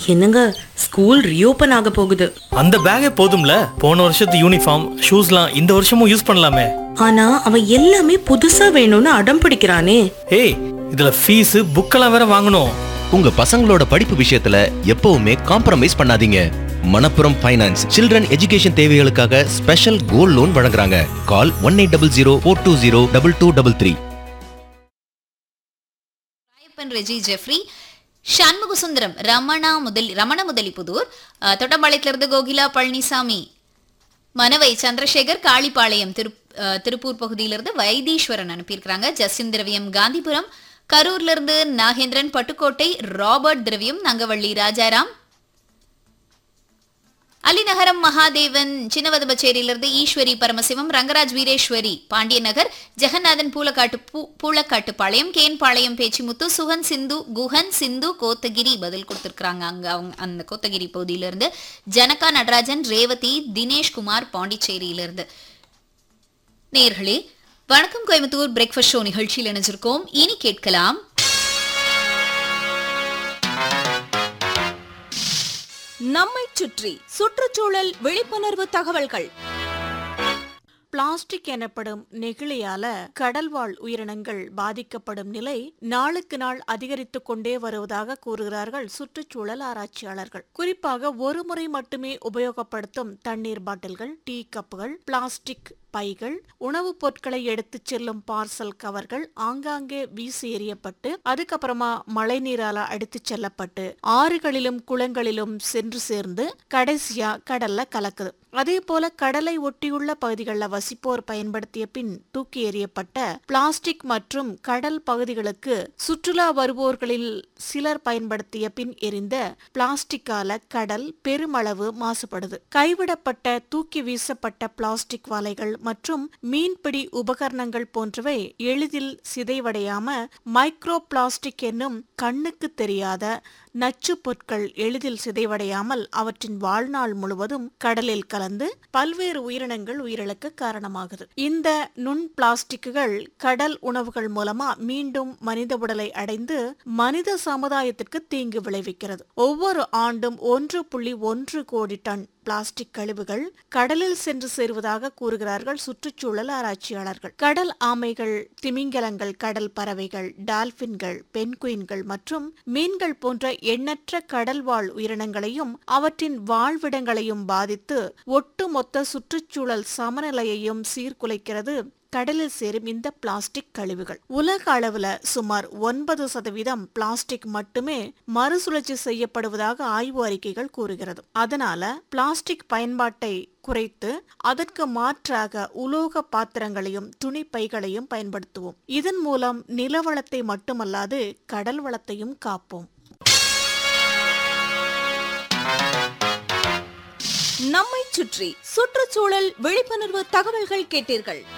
என்னங்க school reopen ஆக போகுது அந்த பேக்கே போதும்ல போன வருஷத்து யூனிஃபார்ம் ஷூஸ்லாம் இந்த வருஷமும் யூஸ் பண்ணலாமே ஆனா அவன் எல்லாமே புதுசா வேணும்னு அடம் பிடிக்கிறானே ஏய் இதுல ஃபீஸ் புக்கெல்லாம் வேற வாங்கணும் உங்க பசங்களோட படிப்பு விஷயத்துல எப்பவுமே காம்ப்ரமைஸ் பண்ணாதீங்க மணப்புரம் ஃபைனான்ஸ் சில்ட்ரன் எஜுகேஷன் தேவைகளுக்காக ஸ்பெஷல் கோல்ட் லோன் வழங்குறாங்க call one eight double zero four two zero double two double three Rayappan Reji Jeffrey Shanmuga Sundaram Ramana முதல் ரமண முதலிபுதூர் அஹ், தொட்டம்பாளையத்திலிருந்து கோகிலா பழனிசாமி மனவை சந்திரசேகர் காளிப்பாளையம் திரு அஹ், திருப்பூர் பகுதியிலிருந்து வைத்தீஸ்வரன் அனுப்பியிருக்கிறாங்க ஜஸ்டின் திரவியம் காந்திபுரம் கரூர்ல இருந்து நாகேந்திரன் பட்டுக்கோட்டை ராபர்ட் திரவியம் நங்கவள்ளி ராஜாராம் அலிநகரம் மகாதேவன் சின்னவதபச்சேரியிலிருந்து ஈஸ்வரி பரமசிவம் ரங்கராஜ் வீரேஸ்வரி பாண்டியநகர் ஜெகநாதன் பூலக்காட்டு பூ- பூலக்காட்டுப்பாளையம் கேன்பாளையம் பேச்சிமுத்து சுகன் சிந்து குஹன் சிந்து கோத்தகிரி பதில் கொடுத்திருக்காங்க அங்க அவங்க அந்த கோத்தகிரி பகுதியிலிருந்து ஜனகா நடராஜன் ரேவதி தினேஷ்குமார் பாண்டிச்சேரியிலிருந்து நேர்களே வணக்கம் கோயம்புத்தூர் பிரேக்ஃபாஸ்ட் ஷோ நிகழ்ச்சியில் இணைஞ்சிருக்கோம் இனி கேட்கலாம் நம்மைச் சுற்றி சுற்றுச்சூழல் விழிப்புணர்வு தகவல்கள் பிளாஸ்டிக் எனப்படும் நெகிழியால கடல்வாழ் உயிரினங்கள் பாதிக்கப்படும் நிலை நாளுக்கு நாள் அதிகரித்துக் கொண்டே வருவதாக கூறுகிறார்கள் சுற்றுச்சூழல் ஆராய்ச்சியாளர்கள் குறிப்பாக ஒரு முறை மட்டுமே உபயோகப்படுத்தும் தண்ணீர் பாட்டில்கள் டீ கப்புகள் பிளாஸ்டிக் பைகள் உணவுப் பொருட்களை எடுத்துச் செல்லும் பார்சல் கவர்கள் ஆங்காங்கே வீசி எறியப்பட்டு அதுக்கப்புறமா மழை நீரால அடித்துச் செல்லப்பட்டு ஆறுகளிலும் குளங்களிலும் சென்று சேர்ந்து கடைசியா கடல்ல கலக்குது அதே போல கடலை ஒட்டியுள்ள பகுதிகளில் வசிப்போர் பயன்படுத்திய பின் தூக்கி எறியப்பட்ட பிளாஸ்டிக் மற்றும் கடல் பகுதிகளுக்கு சுற்றுலா வருவோர்களில் சிலர் பயன்படுத்திய பின் எரிந்த பிளாஸ்டிக்கால கடல் பெருமளவு மாசுபடுது கைவிடப்பட்ட தூக்கி வீசப்பட்ட பிளாஸ்டிக் வலைகள் மற்றும் மீன்பிடி உபகரணங்கள் போன்றவை எளிதில் சிதைவடையாம மைக்ரோ பிளாஸ்டிக் என்னும் கண்ணுக்கு தெரியாத நச்சு பொருட்கள் எளிதில் சிதைவடையாமல் அவற்றின் வாழ்நாள் முழுவதும் கடலில் கலந்து பல்வேறு உயிரினங்கள் உயிரிழக்க காரணமாகுது இந்த நுண் பிளாஸ்டிக்குகள் கடல் உணவுகள் மூலமா மீண்டும் மனித உடலை அடைந்து மனித சமுதாயத்திற்கு தீங்கு விளைவிக்கிறது ஒவ்வொரு ஆண்டும் ஒன்று புள்ளி ஒன்று கோடி டன் பிளாஸ்டிக் கழிவுகள் கடலில் சென்று சேருவதாக கூறுகிறார்கள் சுற்றுச்சூழல் ஆராய்ச்சியாளர்கள் கடல் ஆமைகள் திமிங்கலங்கள் கடல் பறவைகள் டால்பின்கள் பென்குயின்கள் மற்றும் மீன்கள் போன்ற எண்ணற்ற கடல்வாழ் உயிரினங்களையும் அவற்றின் வாழ்விடங்களையும் பாதித்து ஒட்டுமொத்த சுற்றுச்சூழல் சமநிலையையும் சீர்குலைக்கிறது கடலில் சேரும் இந்த பிளாஸ்டிக் கழிவுகள் உலக அளவுல சுமார் ஒன்பது சதவீதம் பிளாஸ்டிக் மட்டுமே மறுசுழற்சி செய்யப்படுவதாக ஆய்வு அறிக்கைகள் கூறுகிறது அதனால பிளாஸ்டிக் பயன்பாட்டை குறைத்து அதற்கு மாற்றாக உலோக பாத்திரங்களையும் துணி பைகளையும் பயன்படுத்துவோம் இதன் மூலம் நிலவளத்தை மட்டுமல்லாது கடல் வளத்தையும் காப்போம் நம்மைச் சுற்றி சுற்றுச்சூழல் விழிப்புணர்வு தகவல்கள் கேட்டீர்கள்